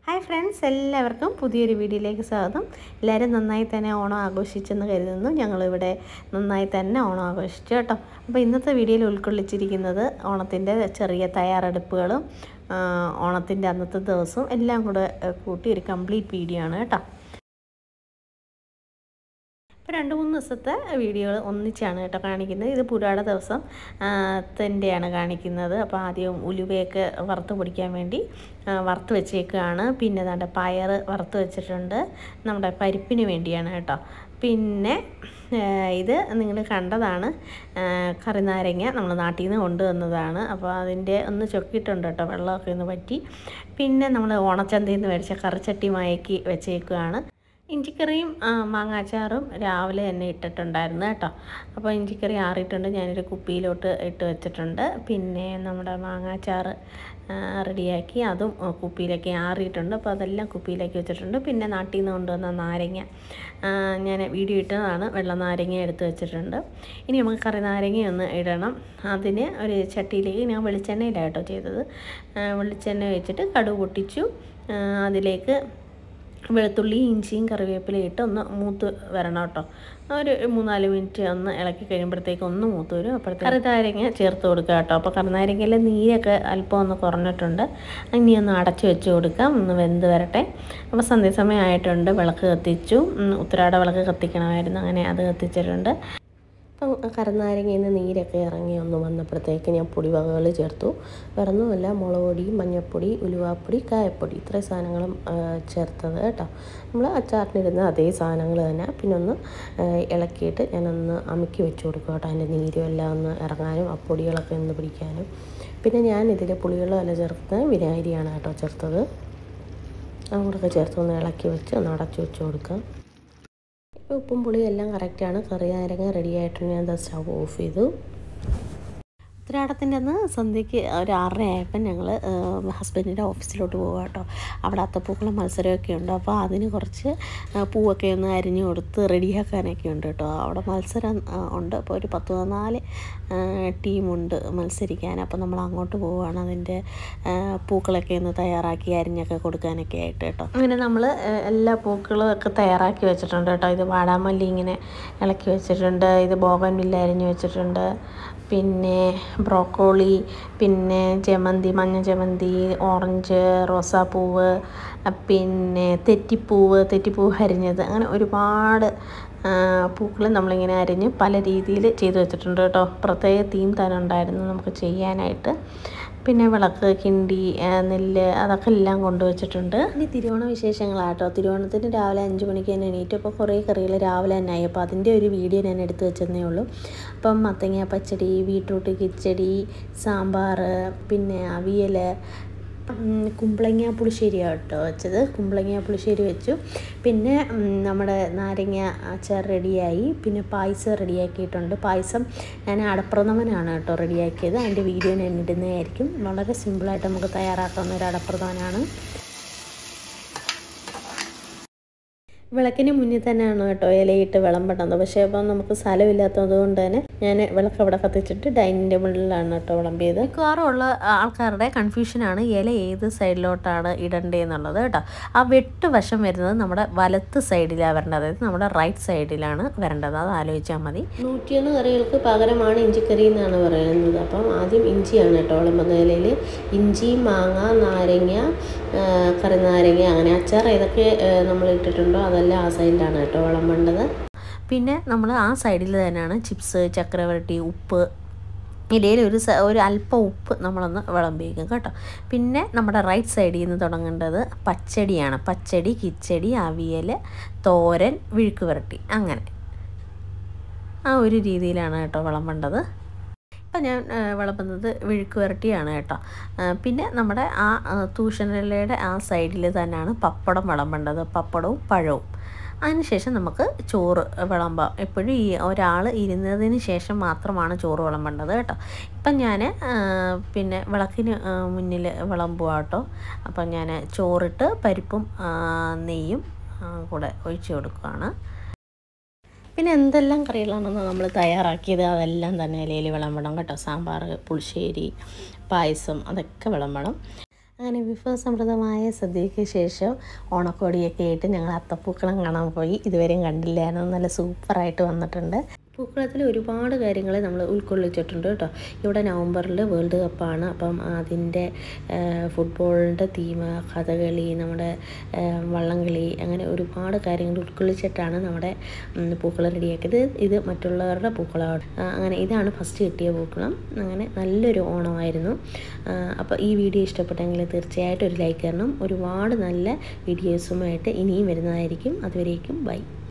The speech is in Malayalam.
ഹായ് ഫ്രണ്ട്സ് എല്ലാവർക്കും പുതിയൊരു വീഡിയോയിലേക്ക് സ്വാഗതം എല്ലാവരും നന്നായി തന്നെ ഓണം ആഘോഷിച്ചെന്ന് കരുതുന്നു ഞങ്ങളിവിടെ നന്നായി തന്നെ ഓണം ആഘോഷിച്ചു കേട്ടോ അപ്പോൾ ഇന്നത്തെ വീഡിയോയിൽ ഉൾക്കൊള്ളിച്ചിരിക്കുന്നത് ഓണത്തിൻ്റെ ചെറിയ തയ്യാറെടുപ്പുകളും ആ, ഓണത്തിൻ്റെ അന്നത്തെ ദിവസവും എല്ലാം കൂടെ ആ, കൂട്ടി ഒരു കംപ്ലീറ്റ് വീഡിയോ ആണ് കേട്ടോ ഇപ്പോൾ രണ്ട് മൂന്ന് ദിവസത്തെ വീഡിയോകൾ ഒന്നിച്ചാണ് കേട്ടോ കാണിക്കുന്നത് ഇത് പുരാട ദിവസം തൻ്റെയാണ് കാണിക്കുന്നത് അപ്പോൾ ആദ്യം ഉലുവയൊക്കെ വറുത്ത് പൊടിക്കാൻ വേണ്ടി ആ, വറുത്ത് വെച്ചേക്കുകയാണ് പിന്നെ നമ്മുടെ പയർ വറുത്ത് വെച്ചിട്ടുണ്ട് നമ്മുടെ പരിപ്പിന് വേണ്ടിയാണ് കേട്ടോ പിന്നെ ആ, ഇത് നിങ്ങൾ കണ്ടതാണ് ആ, കറിനാരങ്ങ നമ്മൾ നാട്ടിൽ നിന്ന് കൊണ്ടുവന്നതാണ് അപ്പോൾ അതിൻ്റെ ഒന്ന് ചൊക്കിയിട്ടുണ്ട് കേട്ടോ വെള്ളമൊക്കെ ഒന്ന് പറ്റി പിന്നെ നമ്മൾ ഓണച്ചന്തയിൽ നിന്ന് മേടിച്ച കറിച്ചട്ടി മയക്കി വെച്ചേക്കുകയാണ് ഇഞ്ചിക്കറിയും ആ, മാങ്ങാച്ചാറും രാവിലെ തന്നെ ഇട്ടിട്ടുണ്ടായിരുന്നു കേട്ടോ അപ്പോൾ ഇഞ്ചിക്കറി ആറിയിട്ടുണ്ട് ഞാനൊരു കുപ്പിയിലോട്ട് ഇട്ട് വെച്ചിട്ടുണ്ട് പിന്നെ നമ്മുടെ മാങ്ങാച്ചാറ് ആ, റെഡിയാക്കി അതും ആ, കുപ്പിയിലേക്ക് ആറിയിട്ടുണ്ട് അപ്പോൾ അതെല്ലാം കുപ്പിയിലേക്ക് വെച്ചിട്ടുണ്ട് പിന്നെ നാട്ടിൽ നിന്ന് കൊണ്ടുവന്ന നാരങ്ങ ആ, ഞാൻ വീഡിയോ ഇട്ടതാണ് വെള്ള നാരങ്ങ എടുത്ത് വെച്ചിട്ടുണ്ട് ഇനി നമുക്ക് കറി നാരങ്ങ ഒന്ന് ഇടണം അതിന് ഒരു ചട്ടിയിലേക്ക് ഞാൻ വെളിച്ചെണ്ണയിലാണ് കേട്ടോ ചെയ്തത് ആ, വെളിച്ചെണ്ണ വെച്ചിട്ട് കടുക് പൊട്ടിച്ചു ആ, അതിലേക്ക് വെളുത്തുള്ളി ഇഞ്ചിയും കറിവേപ്പിലയും ഇട്ട് ഒന്ന് മൂത്ത് വരണം കേട്ടോ ഒരു മൂന്നാല് മിനിറ്റ് ഒന്ന് ഇളക്കി കഴിയുമ്പോഴത്തേക്ക് ഒന്ന് മൂത്ത് വരും അപ്പോഴത്തേക്ക് കറിനാരങ്ങ ചേർത്ത് കൊടുക്കുക കേട്ടോ അപ്പോൾ കറിനാരങ്ങയിലെ നീരൊക്കെ അല്പം ഒന്ന് കുറഞ്ഞിട്ടുണ്ട് ഇനി ഒന്ന് അടച്ചു വെച്ച് കൊടുക്കാം ഒന്ന് വെന്ത് വരട്ടെ അപ്പോൾ സന്ധ്യാസമയം ആയിട്ടുണ്ട് വിളക്ക് കത്തിച്ചു ഉം, ഉത്തരാട വിളക്ക് കത്തിക്കണമായിരുന്നു അങ്ങനെ അത് കത്തിച്ചിട്ടുണ്ട് അപ്പം കരനാരങ്ങയിൽ നിന്ന് നീരൊക്കെ ഇറങ്ങി ഒന്ന് വന്നപ്പോഴത്തേക്ക് ഞാൻ പൊടിവകകൾ ചേർത്തു വേറൊന്നുമല്ല മുളക് പൊടി മഞ്ഞൾപ്പൊടി ഉലുവാപ്പൊടി കായപ്പൊടി ഇത്രയും സാധനങ്ങളും ആ, ചേർത്തത് കേട്ടോ നമ്മൾ അച്ചാറിനിരുന്ന അതേ സാധനങ്ങൾ തന്നെ പിന്നെ ഒന്ന് ആ, ഇളക്കിയിട്ട് ഞാനൊന്ന് അമുക്കി വെച്ച് കൊടുക്കും കേട്ടോ അതിൻ്റെ നീരും എല്ലാം ഒന്ന് ഇറങ്ങാനും ആ പൊടികളൊക്കെ ഒന്ന് പിടിക്കാനും പിന്നെ ഞാൻ ഇതിൽ പുളിവെള്ളമല്ല ചേർക്കുന്നത് വിനാഗിരിയാണ് കേട്ടോ ചേർത്തത് അങ്ങോട്ടൊക്കെ ചേർത്ത് ഒന്ന് ഇളക്കി വെച്ച് ഒന്ന് അടച്ചു വെച്ച് കൊടുക്കാം ഇപ്പോൾ ഉപ്പും പുളിയും എല്ലാം കറക്റ്റാണ് കറി നാരങ്ങ റെഡി ആയിട്ടുണ്ട് ഞാൻ സ്റ്റവ് ഓഫ് ചെയ്തു ഉത്തരാടത്തിൻ്റെ അന്ന് സന്ധ്യയ്ക്ക് ഒരു ആറര ആയപ്പോൾ ഞങ്ങൾ ഹസ്ബൻഡിൻ്റെ ഓഫീസിലോട്ട് പോകുക കേട്ടോ അവിടെ അത്തപ്പൂക്കള മത്സരമൊക്കെ ഉണ്ട് അപ്പോൾ അതിന് കുറച്ച് ആ, പൂവൊക്കെ ഒന്ന് അരിഞ്ഞു കൊടുത്ത് റെഡിയാക്കാനൊക്കെ ഉണ്ട് കേട്ടോ അവിടെ മത്സരം ആ, ഉണ്ട് അപ്പോൾ ഒരു പത്ത് പതിനാല് ആ, ടീമുണ്ട് മത്സരിക്കാൻ അപ്പോൾ നമ്മൾ അങ്ങോട്ട് പോവുകയാണ് അതിൻ്റെ ആ, പൂക്കളൊക്കെ ഒന്ന് തയ്യാറാക്കി അരിഞ്ഞൊക്കെ കൊടുക്കാനൊക്കെ ആയിട്ട് കേട്ടോ അങ്ങനെ നമ്മൾ എല്ലാ പൂക്കളും ഒക്കെ തയ്യാറാക്കി വെച്ചിട്ടുണ്ട് കേട്ടോ ഇത് വാടാമല്ലി ഇങ്ങനെ ഇളക്കി വെച്ചിട്ടുണ്ട് ഇത് ബോഗൻ വില്ല അരിഞ്ഞ് വെച്ചിട്ടുണ്ട് പിന്നെ ബ്രോക്കോളി പിന്നെ ജമന്തി മഞ്ഞ ജമന്തി ഓറഞ്ച് റോസാപ്പൂവ് പിന്നെ തെറ്റിപ്പൂവ് തെറ്റിപ്പൂവ് അരിഞ്ഞത് അങ്ങനെ ഒരുപാട് പൂക്കൾ നമ്മളിങ്ങനെ അരിഞ്ഞ് പല രീതിയിൽ ചെയ്തു വെച്ചിട്ടുണ്ട് കേട്ടോ പ്രത്യേക തീം തന്നെ ഉണ്ടായിരുന്നു നമുക്ക് ചെയ്യാനായിട്ട് പിന്നെ വിളക്ക് കിണ്ടി ആ, നെല്ല് അതൊക്കെ എല്ലാം കൊണ്ടുവച്ചിട്ടുണ്ട് ഇനി തിരുവോണ വിശേഷങ്ങളാട്ടോ തിരുവോണത്തിന് രാവിലെ അഞ്ച് മണിക്ക് തന്നെ എണീറ്റ് അപ്പോൾ കുറേ കറികൾ രാവിലെ തന്നെ ആയി അപ്പോൾ അതിൻ്റെ ഒരു വീഡിയോ ഞാൻ എടുത്തു വെച്ചതേ ഉള്ളൂ അപ്പം മത്തങ്ങ പച്ചടി ബീട്രൂട്ട് കിച്ചടി സാമ്പാർ പിന്നെ അവിയൽ ഉം, കുമ്പളങ്ങ പുളിശ്ശേരി കേട്ടോ വെച്ചത് കുമ്പളങ്ങ പുളിശ്ശേരി വെച്ചു പിന്നെ ഉം, നമ്മുടെ നാരങ്ങ അച്ചാർ റെഡിയായി പിന്നെ പായസം റെഡിയാക്കിയിട്ടുണ്ട് പായസം ഞാൻ അടപ്രഥമനാണ് കേട്ടോ റെഡിയാക്കിയത് അതിൻ്റെ വീഡിയോ ഞാൻ ഇടുന്നതായിരിക്കും വളരെ സിമ്പിളായിട്ട് നമുക്ക് തയ്യാറാക്കാവുന്ന ഒരു അടപ്രഥമനാണ് വിളക്കിന് മുന്നിൽ തന്നെയാണ് കേട്ടോ ഇലയിട്ട് വിളമ്പുന്നത് പക്ഷേ അപ്പം നമുക്ക് സ്ഥലമില്ലാത്തത് കൊണ്ട് തന്നെ ഞാൻ വിളക്ക് അവിടെ കത്തിച്ചിട്ട് ഡൈനിങ് ടേബിളിലാണ് കേട്ടോ വിളമ്പിയത് മിക്കവാറും ഉള്ള ആൾക്കാരുടെ കൺഫ്യൂഷനാണ് ഇല ഏത് സൈഡിലോട്ടാണ് ഇടേണ്ടതെന്നുള്ളത് കേട്ടോ ആ വെട്ട് വശം വരുന്നത് നമ്മുടെ വലത്ത് സൈഡിലാണ് വരേണ്ടത് അതായത് നമ്മുടെ റൈറ്റ് സൈഡിലാണ് വരേണ്ടത് അത് ആലോചിച്ചാൽ മതി നൂറ്റിയൊന്ന് കറികൾക്ക് പകരമാണ് ഇഞ്ചിക്കറി എന്നാണ് പറയുന്നത് അപ്പം ആദ്യം ഇഞ്ചിയാണ് കേട്ടോ വിളമ്പുന്ന ഇലയിൽ ഇഞ്ചി മാങ്ങ നാരങ്ങ ആ, കറിനാരങ്ങ അങ്ങനെ അച്ചാർ ഏതൊക്കെ നമ്മൾ ഇട്ടിട്ടുണ്ടോ അതെല്ലാം ആ സൈഡിലാണ് കേട്ടോ വിളമ്പേണ്ടത് പിന്നെ നമ്മൾ ആ സൈഡിൽ തന്നെയാണ് ചിപ്സ് ചക്രവരട്ടി ഉപ്പ് ഇലയിൽ ഒരു സ ഒരു അല്പം ഉപ്പ് നമ്മളൊന്ന് വിളമ്പിയേക്കും കേട്ടോ പിന്നെ നമ്മുടെ റൈറ്റ് സൈഡിൽ നിന്ന് തുടങ്ങേണ്ടത് പച്ചടിയാണ് പച്ചടി കിച്ചടി അവിയൽ തോരൻ വിഴുക്ക് വരട്ടി അങ്ങനെ ആ ഒരു രീതിയിലാണ് കേട്ടോ വിളമ്പേണ്ടത് ഇപ്പം ഞാൻ ആ, വിളമ്പുന്നത് വിഴുക്ക് വരട്ടിയാണ് കേട്ടോ ആ, പിന്നെ നമ്മുടെ ആ ആ, തൂഷനിലയുടെ ആ സൈഡിൽ തന്നെയാണ് പപ്പടം വിളമ്പേണ്ടത് പപ്പടവും പഴവും അതിനുശേഷം നമുക്ക് ചോറ് വിളമ്പാം എപ്പോഴും ഈ ഒരാൾ ഇരുന്നതിന് ശേഷം മാത്രമാണ് ചോറ് വിളമ്പേണ്ടത് കേട്ടോ ഇപ്പം ഞാൻ പിന്നെ വിളക്കിന് ആ, മുന്നിൽ വിളമ്പുക കേട്ടോ അപ്പം ഞാൻ ചോറിട്ട് പരിപ്പും ആ, നെയ്യും ആ, കൂടെ ഒഴിച്ചു കൊടുക്കുകയാണ് പിന്നെ എന്തെല്ലാം കറികളാണെന്ന് നമ്മൾ തയ്യാറാക്കിയത് അതെല്ലാം തന്നെ ഇലയിൽ വിളമ്പണം കേട്ടോ സാമ്പാർ പുളിശ്ശേരി പായസം അതൊക്കെ വിളമ്പണം അങ്ങനെ വിഭവസമൃദ്ധമായ സദ്യയ്ക്ക് ശേഷം ഓണക്കോടിയൊക്കെ ആയിട്ട് ഞങ്ങൾ അത്തപ്പൂക്കളം കാണാൻ പോയി ഇതുവരെയും കണ്ടില്ലായിരുന്നു നല്ല സൂപ്പറായിട്ട് വന്നിട്ടുണ്ട് പൂക്കളത്തിൽ ഒരുപാട് കാര്യങ്ങൾ നമ്മൾ ഉൾക്കൊള്ളിച്ചിട്ടുണ്ട് കേട്ടോ ഇവിടെ നവംബറിൽ വേൾഡ് കപ്പാണ് അപ്പം അതിൻ്റെ ഫുട്ബോളിൻ്റെ തീം കഥകളി നമ്മുടെ വള്ളംകളി അങ്ങനെ ഒരുപാട് കാര്യങ്ങൾ ഉൾക്കൊള്ളിച്ചിട്ടാണ് നമ്മുടെ പൂക്കളം റെഡിയാക്കിയത് ഇത് മറ്റുള്ളവരുടെ പൂക്കളമാണ് അങ്ങനെ ഇതാണ് ഫസ്റ്റ് കിട്ടിയ പൂക്കളം അങ്ങനെ നല്ലൊരു ഓണമായിരുന്നു അപ്പോൾ ഈ വീഡിയോ ഇഷ്ടപ്പെട്ടെങ്കിൽ തീർച്ചയായിട്ടും ഒരു ലൈക്ക് തരണം ഒരുപാട് നല്ല വീഡിയോസുമായിട്ട് ഇനിയും വരുന്നതായിരിക്കും അതുവരേക്കും ബൈ